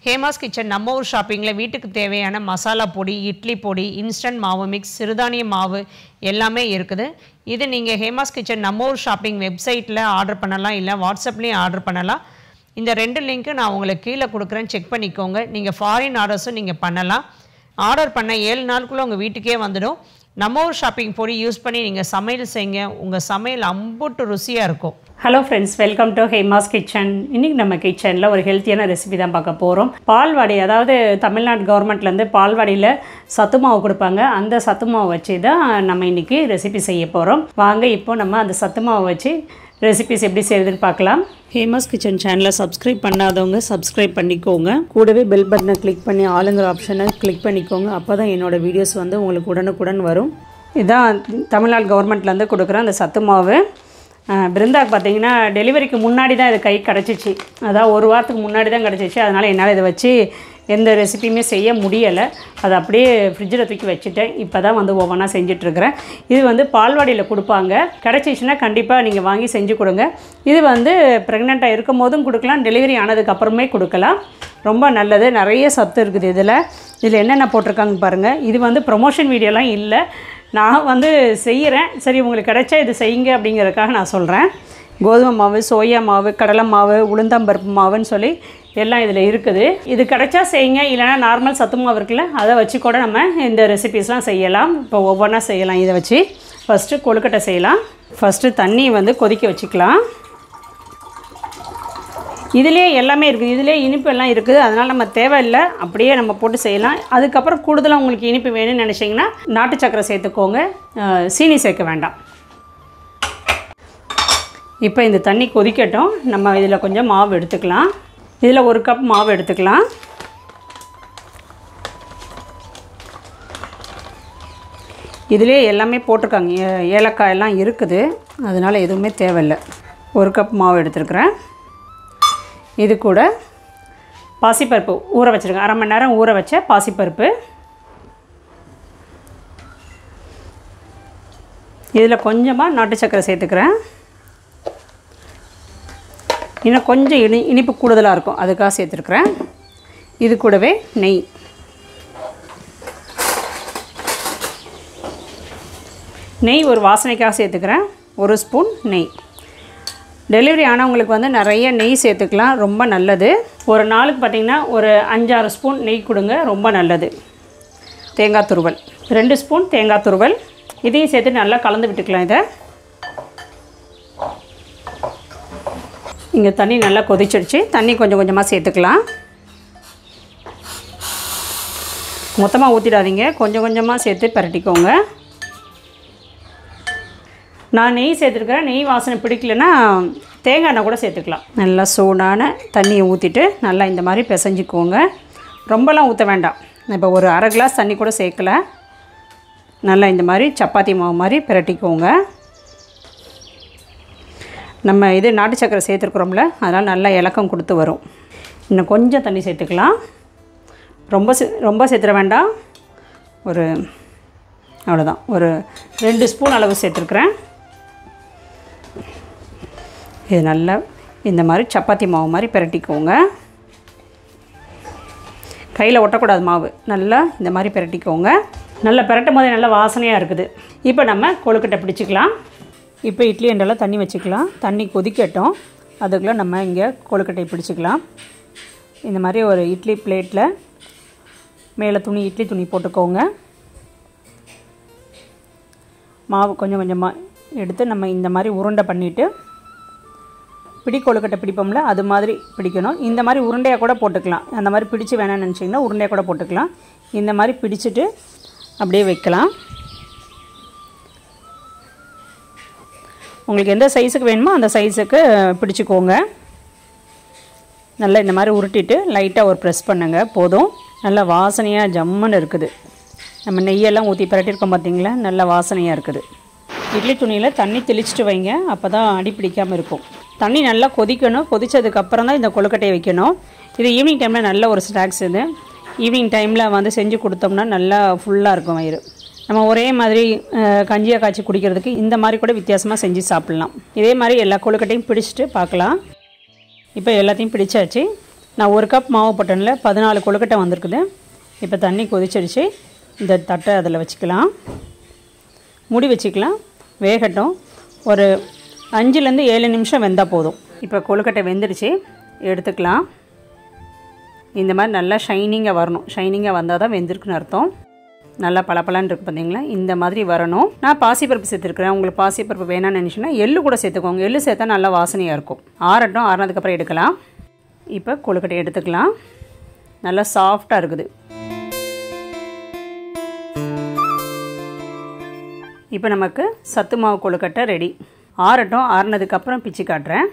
Hema's kitchen நம்ம ஊர் ஷாப்பிங்கில் வீட்டுக்கு தேவையான மசாலா பொடி இட்லி பொடி இன்ஸ்டன்ட் மாவு மிக்ஸ் சிறுதானிய மாவு எல்லாமே இருக்குது இது நீங்கள் ஹேமாஸ் கிச்சன் நம்ம ஊர் ஷாப்பிங் வெப்சைட்டில் ஆர்டர் பண்ணலாம் இல்லை வாட்ஸ்அப்லேயும் ஆர்டர் பண்ணலாம் இந்த ரெண்டு லிங்க்கு நான் உங்களுக்கு கீழே கொடுக்குறேன் செக் பண்ணிக்கோங்க நீங்கள் ஃபாரின் ஆர்டர்ஸும் நீங்கள் பண்ணலாம் ஆர்டர் பண்ண ஏழு நாளுக்குள்ளே உங்கள் வீட்டுக்கே வந்துடும் நம்ம ஊர் ஷாப்பிங் பொடி யூஸ் பண்ணி நீங்கள் சமையல் செய்யுங்க உங்கள் சமையல் அம்புட்டு ருசியாக இருக்கும் hello friends welcome to Hema's kitchen இன்னைக்கு நம்ம கிச்சனில் ஒரு ஹெல்த்தியான ரெசிபி தான் பார்க்க போகிறோம் பால்வாடி அதாவது தமிழ்நாடு கவர்மெண்ட்லேருந்து பால்வாடியில் சத்து மாவு கொடுப்பாங்க அந்த சத்து மாவு வச்சு தான் நம்ம இன்றைக்கி ரெசிபி செய்ய போகிறோம் வாங்க இப்போ நம்ம அந்த சத்து மாவு வச்சு ரெசிபிஸ் எப்படி செய்யுதுன்னு பார்க்கலாம் ஹேமாஸ் கிச்சன் சேனலை சப்ஸ்கிரைப் பண்ணாதவங்க சப்ஸ்கிரைப் பண்ணிக்கோங்க கூடவே பெல் பட்டனை கிளிக் பண்ணி ஆளுங்கிற ஆப்ஷனை கிளிக் பண்ணிக்கோங்க அப்போ தான் என்னோடய வீடியோஸ் வந்து உங்களுக்கு உடனுக்குடன் வரும் இதான் தமிழ்நாடு கவர்மெண்ட்லேருந்து கொடுக்குற அந்த சத்து மாவு அஹ் பிருந்தாக்கு பார்த்தீங்கன்னா டெலிவரிக்கு முன்னாடி தான் இது கை கிடச்சிச்சு அதான் ஒரு வாரத்துக்கு முன்னாடி தான் கிடச்சிச்சு அதனால் என்னால் இதை வச்சு எந்த ரெசிபியுமே செய்ய முடியலை அதை அப்படியே ஃப்ரிட்ஜில் தூக்கி வச்சுட்டேன் இப்போ தான் வந்து ஒவ்வொன்றா செஞ்சிட்ருக்கிறேன் இது வந்து பால்வாடியில் கொடுப்பாங்க கிடச்சிச்சின்னா கண்டிப்பாக நீங்கள் வாங்கி செஞ்சு கொடுங்க இது வந்து ப்ரெக்னெண்ட்டாக இருக்கும் போதும் கொடுக்கலாம் டெலிவரி ஆனதுக்கப்புறமே கொடுக்கலாம் ரொம்ப நல்லது நிறைய சத்து இருக்குது இதில் இதில் என்னென்ன போட்டிருக்காங்க பாருங்கள் இது வந்து ப்ரொமோஷன் வீடியோலாம் இல்லை நான் வந்து செய்கிறேன் சரி உங்களுக்கு கிடைச்சா இது செய்யுங்க அப்படிங்கிறதுக்காக நான் சொல்கிறேன் கோதுமை மாவு சோயா மாவு கடலை மாவு உளுந்தம்பருப்பு மாவுன்னு சொல்லி எல்லாம் இதில் இருக்குது இது கிடைச்சா செய்யுங்க இல்லைனா நார்மல் சத்து மாவு இருக்குல்ல அதை வச்சு கூட நம்ம இந்த ரெசிபீஸ்லாம் செய்யலாம் இப்போ ஒவ்வொன்றா செய்யலாம் இதை வச்சு ஃபஸ்ட்டு கொழுக்கட்டை செய்யலாம் ஃபஸ்ட்டு தண்ணி வந்து கொதிக்க வச்சுக்கலாம் இதுலேயே எல்லாமே இருக்குது இதுலேயே இனிப்பு எல்லாம் இருக்குது அதனால் நம்ம தேவையில்லை அப்படியே நம்ம போட்டு செய்யலாம் அதுக்கப்புறம் கூடுதலாக உங்களுக்கு இனிப்பு வேணும்னு நினச்சிங்கன்னா நாட்டு சக்கரை சேர்த்துக்கோங்க அஹ், சீனி சேர்க்க வேண்டாம் இப்போ இந்த தண்ணி கொதிக்கட்டும் நம்ம இதில் கொஞ்சம் மாவு எடுத்துக்கலாம் இதில் ஒரு கப் மாவு எடுத்துக்கலாம் இதிலே எல்லாமே போட்டிருக்காங்க ஏ- ஏலக்காய் எல்லாம் இருக்குது அதனால் எதுவுமே தேவையில்லை ஒரு கப் மாவு எடுத்துருக்குறேன் இது கூட பாசிப்பருப்பு ஊற வச்சுருக்கேன் அரை மணி நேரம் ஊற வச்ச பாசிப்பருப்பு இதில் கொஞ்சமாக நாட்டு சக்கரை சேர்த்துக்கிறேன் இன்னும் கொஞ்சம் இனி இனிப்பு கூடுதலாக இருக்கும் அதுக்காக சேர்த்துருக்குறேன் இது கூடவே நெய் நெய் ஒரு வாசனைக்காக சேர்த்துக்கிறேன் ஒரு ஸ்பூன் நெய் டெலிவரி ஆனவங்களுக்கு வந்து நிறைய நெய் சேர்த்துக்கலாம் ரொம்ப நல்லது ஒரு நாளுக்கு பார்த்திங்கன்னா ஒரு அஞ்சாறு ஸ்பூன் நெய் கொடுங்க ரொம்ப நல்லது தேங்காய் துருவல் ரெண்டு ஸ்பூன் தேங்காய் துருவல் இதையும் சேர்த்து நல்லா கலந்து விட்டுக்கலாம் இதை இங்கே தண்ணி நல்லா கொதிச்சிடுச்சு தண்ணி கொஞ்சம் கொஞ்சமாக சேர்த்துக்கலாம் மொத்தமாக ஊற்றிடாதீங்க கொஞ்சம் கொஞ்சமாக சேர்த்து பரட்டிக்கோங்க நான் நெய் சேர்த்துருக்கிறேன் நெய் வாசனை பிடிக்கலன்னா தேங்காய் எண்ணெய் கூட சேர்த்துக்கலாம் நல்லா சூடான தண்ணியை ஊற்றிட்டு நல்லா இந்த மாதிரி பிசைஞ்சிக்கோங்க ரொம்பலாம் ஊற்ற வேண்டாம் நான் இப்போ ஒரு அரை கிளாஸ் தண்ணி கூட சேர்க்கல நல்லா இந்த மாதிரி சப்பாத்தி மாவு மாதிரி பிரட்டிக்கோங்க நம்ம இது நாட்டு சக்கரை சேர்த்துருக்குறோம்ல அதனால் நல்லா இலக்கம் கொடுத்து வரும் இன்னும் கொஞ்சம் தண்ணி சேர்த்துக்கலாம் ரொம்ப சே ரொம்ப சேர்த்துட வேண்டாம் ஒரு அவ்வளோதான் ஒரு ரெண்டு ஸ்பூன் அளவு சேர்த்துருக்குறேன் இது நல்லா இந்த மாதிரி சப்பாத்தி மாவு மாதிரி பிரட்டிக்கோங்க கையில் ஒட்டக்கூடாது மாவு நல்லா இந்த மாதிரி பிரட்டிக்கோங்க நல்லா பிரட்டும் போதே நல்லா வாசனையாக இருக்குது இப்போ நம்ம கொழுக்கட்டை பிடிச்சிக்கலாம் இப்போ இட்லி அண்டெல்லாம் தண்ணி வச்சுக்கலாம் தண்ணி கொதிக்கட்டும் அதுக்குள்ளே நம்ம இங்கே கொழுக்கட்டையை பிடிச்சிக்கலாம் இந்த மாதிரி ஒரு இட்லி பிளேட்டில் மேலே துணி இட்லி துணி போட்டுக்கோங்க மாவு கொஞ்சம் கொஞ்சமாக எடுத்து நம்ம இந்த மாதிரி உருண்டை பண்ணிவிட்டு பிடி கொழுக்கட்டை பிடிப்போம்ல அது மாதிரி பிடிக்கணும் இந்த மாதிரி உருண்டையாக கூட போட்டுக்கலாம் அந்த மாதிரி பிடிச்சு வேணாம்னு நினச்சிங்கன்னா உருண்டையாக கூட போட்டுக்கலாம் இந்த மாதிரி பிடிச்சிட்டு அப்படியே வைக்கலாம் உங்களுக்கு எந்த சைஸுக்கு வேணுமோ அந்த சைஸுக்கு பிடிச்சிக்கோங்க நல்லா இந்த மாதிரி உருட்டிட்டு லைட்டாக ஒரு ப்ரெஸ் பண்ணுங்க போதும் நல்லா வாசனையாக ஜம்முன்னு இருக்குது நம்ம நெய்யெல்லாம் ஊற்றி பிரட்டியிருக்கோம் பார்த்தீங்களா நல்ல வாசனையாக இருக்குது இட்லி துணியில் தண்ணி தெளிச்சிட்டு வைங்க அப்போ தான் அடி பிடிக்காமல் இருக்கும் தண்ணி நல்லா கொதிக்கணும் கொதிச்சதுக்கப்புறம் தான் இந்த கொழுக்கட்டையை வைக்கணும் இது ஈவினிங் டைமில் நல்ல ஒரு ஸ்நாக்ஸ் இது ஈவினிங் டைமில் வந்து செஞ்சு கொடுத்தோம்னா நல்லா ஃபுல்லாக இருக்கும் வயிறு நம்ம ஒரே மாதிரி அஹ், கஞ்சியை காய்ச்சி குடிக்கிறதுக்கு இந்த மாதிரி கூட வித்தியாசமாக செஞ்சு சாப்பிட்லாம் இதே மாதிரி எல்லா கொழுக்கட்டையும் பிடிச்சிட்டு பார்க்கலாம் இப்போ எல்லாத்தையும் பிடிச்சாச்சு நான் ஒரு கப் மாவு போட்டேன்ல பதினாலு கொழுக்கட்டை வந்திருக்குது இப்போ தண்ணி கொதிச்சிடுச்சு இந்த தட்டை அதில் வச்சுக்கலாம் மூடி வச்சுக்கலாம் வேகட்டும் ஒரு அஞ்சுலேருந்து ஏழு நிமிஷம் வெந்தால் போதும் இப்போ கொழுக்கட்டை வெந்துடுச்சு எடுத்துக்கலாம் இந்த மாதிரி நல்லா ஷைனிங்காக வரணும் ஷைனிங்காக வந்தால் தான் வெந்திருக்குன்னு அர்த்தம் நல்லா பளபளன்னு இருக்குது பார்த்தீங்களா இந்த மாதிரி வரணும் நான் பாசிப்பருப்பு சேர்த்துருக்குறேன் உங்களுக்கு பாசிப்பருப்பு வேணாம்னு நினச்சின்னா எள்ளு கூட சேர்த்துக்கோங்க எள்ளு சேர்த்தா நல்லா வாசனையாக இருக்கும் ஆறட்டும் ஆறினதுக்கப்புறம் எடுக்கலாம் இப்போ கொழுக்கட்டை எடுத்துக்கலாம் நல்லா சாஃப்டாக இருக்குது இப்போ நமக்கு சத்து மாவு கொழுக்கட்டை ரெடி ஆறட்டும் ஆறுனதுக்கப்புறம் பிச்சு காட்டுறேன்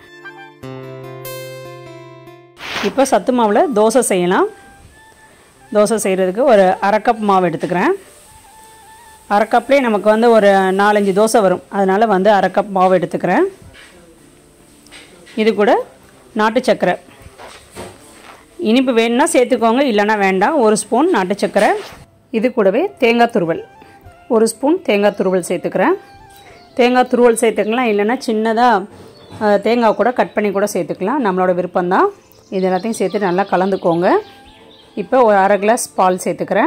இப்போ சத்து மாவில் தோசை செய்யலாம் தோசை செய்கிறதுக்கு ஒரு அரை கப் மாவு எடுத்துக்கிறேன் அரை கப்லேயே நமக்கு வந்து ஒரு நாலஞ்சு தோசை வரும் அதனால் வந்து அரை கப் மாவு எடுத்துக்கிறேன் இது கூட நாட்டு சர்க்கரை இனிப்பு வேணும்னா சேர்த்துக்கோங்க இல்லைன்னா வேண்டாம் ஒரு ஸ்பூன் நாட்டு சர்க்கரை இது கூடவே தேங்காய் துருவல் ஒரு ஸ்பூன் தேங்காய் துருவல் சேர்த்துக்கிறேன் தேங்காய் துருவல் சேர்த்துக்கலாம் இல்லைன்னா சின்னதாக தேங்காய் கூட கட் பண்ணி கூட சேர்த்துக்கலாம் நம்மளோட விருப்பம்தான் இது எல்லாத்தையும் சேர்த்து நல்லா கலந்துக்கோங்க இப்போ ஒரு அரை கிளாஸ் பால் சேர்த்துக்கிறேன்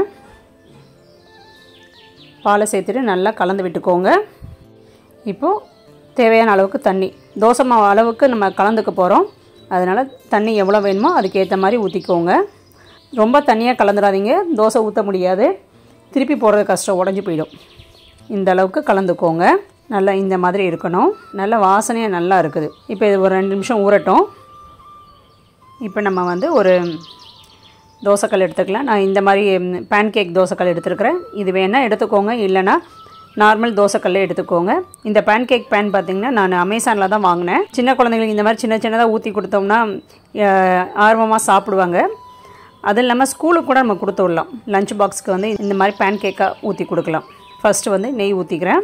பாலை சேர்த்துட்டு நல்லா கலந்து விட்டுக்கோங்க இப்போது தேவையான அளவுக்கு தண்ணி தோசை மாவு அளவுக்கு நம்ம கலந்துக்க போகிறோம் அதனால் தண்ணி எவ்வளோ வேணுமோ அதுக்கேற்ற மாதிரி ஊற்றிக்கோங்க ரொம்ப தண்ணியாக கலந்துடாதீங்க தோசை ஊற்ற முடியாது திருப்பி போடுறது கஷ்டம் உடஞ்சி போயிடும் இந்த அளவுக்கு கலந்துக்கோங்க நல்லா இந்த மாதிரி இருக்கணும் நல்ல வாசனையாக நல்லா இருக்குது இப்போ இது ஒரு ரெண்டு நிமிஷம் ஊறட்டும் இப்போ நம்ம வந்து ஒரு தோசைக்கல் எடுத்துக்கலாம் நான் இந்த மாதிரி பேன் கேக் தோசைக்கல் எடுத்துருக்கிறேன் இது வேணால் எடுத்துக்கோங்க இல்லைனா நார்மல் தோசைக்கல்லே எடுத்துக்கோங்க இந்த பேன் கேக் பேன் பார்த்திங்கன்னா நான் அமேசானில் தான் வாங்கினேன் சின்ன குழந்தைங்களுக்கு இந்த மாதிரி சின்ன சின்னதாக ஊற்றி கொடுத்தோம்னா ஆர்வமாக சாப்பிடுவாங்க அது இல்லாமல் ஸ்கூலுக்கு கூட நம்ம கொடுத்து விடலாம் லஞ்ச் பாக்ஸ்க்கு வந்து இந்த மாதிரி பேன் கேக்காக ஊற்றி கொடுக்கலாம் ஃபஸ்ட்டு வந்து நெய் ஊற்றிக்கிறேன்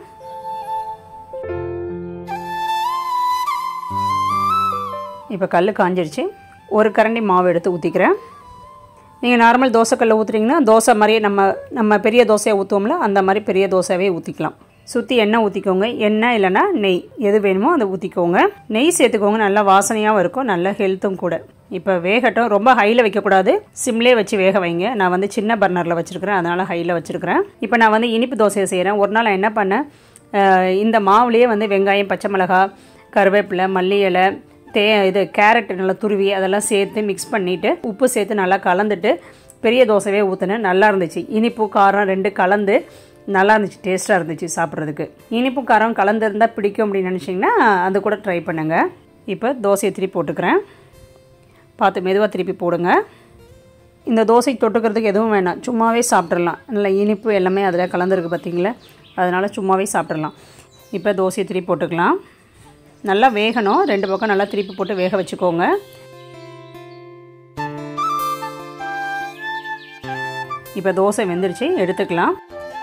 இப்போ கல் காஞ்சிருச்சு ஒரு கரண்டி மாவு எடுத்து ஊற்றிக்கிறேன் நீங்கள் நார்மல் தோசைக்கல்ல ஊற்றுறீங்கன்னா தோசை மாதிரியே நம்ம நம்ம பெரிய தோசையை ஊற்றுவோம்ல அந்த மாதிரி பெரிய தோசையாகவே ஊற்றிக்கலாம் சுற்றி எண்ணெய் ஊற்றிக்கோங்க எண்ணெய் இல்லைன்னா நெய் எது வேணுமோ அதை ஊற்றிக்கோங்க நெய் சேர்த்துக்கோங்க நல்லா வாசனையாகவும் இருக்கும் நல்ல ஹெல்த்தும் கூட இப்போ வேகட்டும் ரொம்ப ஹையில் வைக்கக்கூடாது சிம்லேயே வச்சு வேக வைங்க நான் வந்து சின்ன பர்னரில் வச்சுருக்கிறேன் அதனால் ஹையில் வச்சுருக்கிறேன் இப்போ நான் வந்து இனிப்பு தோசையை செய்கிறேன் ஒரு நாள் என்ன பண்ணேன் இந்த மாவுலேயே வந்து வெங்காயம் பச்சை மிளகா கருவேப்பிலை மல்லி இலை தே இது கேரட் நல்லா துருவி அதெல்லாம் சேர்த்து மிக்ஸ் பண்ணிவிட்டு உப்பு சேர்த்து நல்லா கலந்துட்டு பெரிய தோசைவே ஊற்றினேன் நல்லா இருந்துச்சு இனிப்பு காரம் ரெண்டு கலந்து நல்லா இருந்துச்சு டேஸ்ட்டாக இருந்துச்சு சாப்பிட்றதுக்கு இனிப்பு காரம் கலந்துருந்தால் பிடிக்கும் அப்படின்னு நினச்சிங்கன்னா அது கூட ட்ரை பண்ணுங்கள் இப்போ தோசையை திருப்பி போட்டுக்கிறேன் பார்த்து மெதுவாக திருப்பி போடுங்க இந்த தோசை தொட்டுக்கிறதுக்கு எதுவும் வேணாம் சும்மாவே சாப்பிட்றலாம் நல்லா இனிப்பு எல்லாமே அதில் கலந்துருக்கு பார்த்தீங்களா அதனால் சும்மாவே சாப்பிட்றலாம் இப்போ தோசையை திருப்பி போட்டுக்கலாம் நல்லா வேகணும் ரெண்டு பக்கம் நல்லா திருப்பி போட்டு வேக வச்சுக்கோங்க இப்போ தோசை வெந்துருச்சு எடுத்துக்கலாம்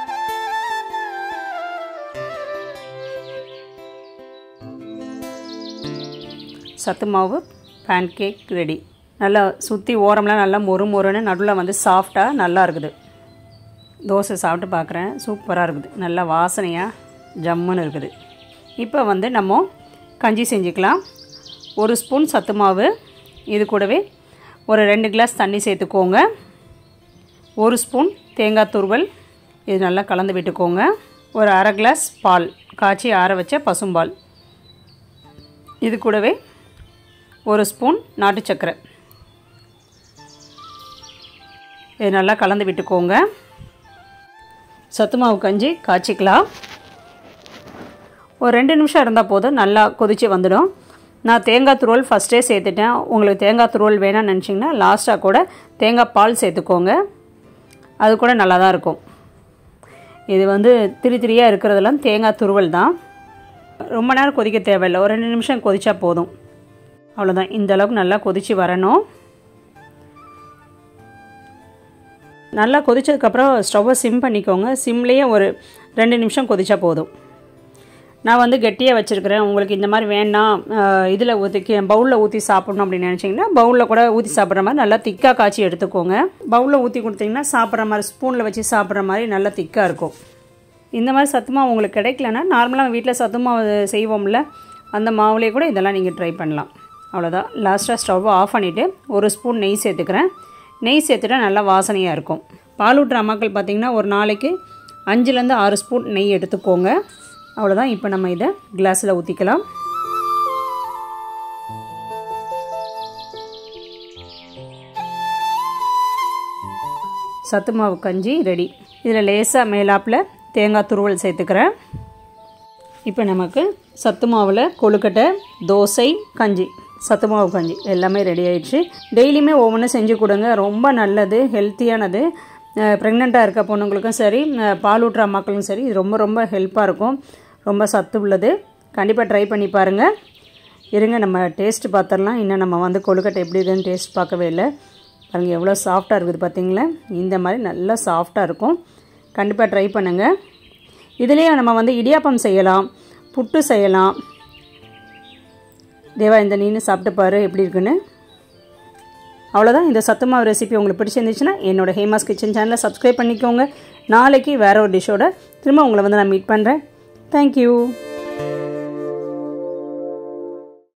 சத்து மாவு பேன் கேக் ரெடி நல்லா சுற்றி ஓரம்லாம் நல்லா மொறு மொறுன்னு நடுவில் வந்து சாஃப்டாக நல்லா இருக்குது தோசை சாப்பிட்டு பார்க்குறேன் சூப்பராக இருக்குது நல்லா வாசனையாக ஜம்முன்னு இருக்குது இப்போ வந்து நம்ம கஞ்சி செஞ்சுக்கலாம் ஒரு ஸ்பூன் சத்து மாவு இது கூடவே ஒரு ரெண்டு கிளாஸ் தண்ணி சேர்த்துக்கோங்க ஒரு ஸ்பூன் தேங்காய் துருவல் இது நல்லா கலந்து விட்டுக்கோங்க ஒரு அரை கிளாஸ் பால் காய்ச்சி ஆற வச்ச பசும்பால் இது கூடவே ஒரு ஸ்பூன் நாட்டு சர்க்கரை இது நல்லா கலந்து விட்டுக்கோங்க சத்து மாவு கஞ்சி காய்ச்சிக்கலாம் ஒரு ரெண்டு நிமிஷம் இருந்தால் போதும் நல்லா கொதித்து வந்துடும் நான் தேங்காய் துருவல் ஃபஸ்ட்டே சேர்த்துட்டேன் உங்களுக்கு தேங்காய் துருவல் வேணாம்னு நினச்சிங்கன்னா லாஸ்ட்டாக கூட தேங்காய் பால் சேர்த்துக்கோங்க அது கூட நல்லா தான் இருக்கும் இது வந்து திரி திரியாக இருக்கிறதெல்லாம் தேங்காய் துருவல் தான் ரொம்ப நேரம் கொதிக்க தேவையில்லை ஒரு ரெண்டு நிமிஷம் கொதிச்சா போதும் அவ்வளோதான் இந்த அளவுக்கு நல்லா கொதித்து வரணும் நல்லா கொதிச்சதுக்கப்புறம் ஸ்டவ்வை சிம் பண்ணிக்கோங்க சிம்லேயே ஒரு ரெண்டு நிமிஷம் கொதிச்சா போதும் நான் வந்து கெட்டியாக வச்சுருக்கிறேன் உங்களுக்கு இந்த மாதிரி வேண்டாம் இதில் ஊற்றி பவுலில் ஊற்றி சாப்பிட்ணும் அப்படின்னு நினச்சிங்கன்னா பவுலில் கூட ஊற்றி சாப்பிட்ற மாதிரி நல்லா திக்காக காய்ச்சி எடுத்துக்கோங்க பவுலில் ஊற்றி கொடுத்தீங்கன்னா சாப்பிட்ற மாதிரி ஸ்பூனில் வச்சு சாப்பிட்ற மாதிரி நல்லா திக்காக இருக்கும் இந்த மாதிரி சத்து மாவு உங்களுக்கு கிடைக்கலன்னா நார்மலாக வீட்டில் சத்து மாவு செய்வோம்ல அந்த மாவுலேயே கூட இதெல்லாம் நீங்கள் ட்ரை பண்ணலாம் அவ்வளோதான் லாஸ்ட்டாக ஸ்டவ்வை ஆஃப் பண்ணிவிட்டு ஒரு ஸ்பூன் நெய் சேர்த்துக்கிறேன் நெய் சேர்த்துட்டா நல்லா வாசனையாக இருக்கும் பால் ஊட்டுற அம்மாக்கள் பார்த்திங்கன்னா ஒரு நாளைக்கு அஞ்சுலேருந்து ஆறு ஸ்பூன் நெய் எடுத்துக்கோங்க அவ்வளோதான் இப்போ நம்ம இதை கிளாஸில் ஊற்றிக்கலாம் சத்து மாவு கஞ்சி ரெடி இதில் லேசாக மேலாப்பில் தேங்காய் துருவல் சேர்த்துக்கிறேன் இப்போ நமக்கு சத்து மாவில் கொழுக்கட்டை தோசை கஞ்சி சத்து மாவு கஞ்சி எல்லாமே ரெடி ஆயிடுச்சு டெய்லியுமே ஒவ்வொன்றும் செஞ்சு கொடுங்க ரொம்ப நல்லது ஹெல்த்தியானது ப்ரெக்னெண்ட்டாக இருக்க பொண்ணுங்களுக்கும் சரி அஹ், பால் ஊட்டுற அம்மாக்களுக்கும் சரி இது ரொம்ப ரொம்ப ஹெல்ப்பாக இருக்கும் ரொம்ப சத்து உள்ளது கண்டிப்பாக ட்ரை பண்ணி பாருங்கள் இருங்க நம்ம டேஸ்ட் பார்த்துடலாம் இன்னும் நம்ம வந்து கொழுக்கட்டை எப்படி இருக்குன்னு டேஸ்ட் பார்க்கவே இல்லை பாருங்கள் எவ்வளோ சாஃப்டாக இருக்குது பார்த்தீங்களா இந்த மாதிரி நல்லா சாஃப்டாக இருக்கும் கண்டிப்பாக ட்ரை பண்ணுங்கள் இதுலேயே நம்ம வந்து இடியாப்பம் செய்யலாம் புட்டு செய்யலாம் தேவா இந்த நீனு சாப்பிட்டு பாரு எப்படி இருக்குன்னு அவ்வளோதான் இந்த சத்துமாவு ரெசிபி உங்களுக்கு பிடிச்சிருந்துச்சுன்னா என்னோட ஹேமாஸ் கிச்சன் சேனலை சப்ஸ்கிரைப் பண்ணிக்கோங்க நாளைக்கு வேற ஒரு டிஷ்ஷோட திரும்ப உங்களை வந்து நான் மீட் பண்ணுறேன் தேங்க்யூ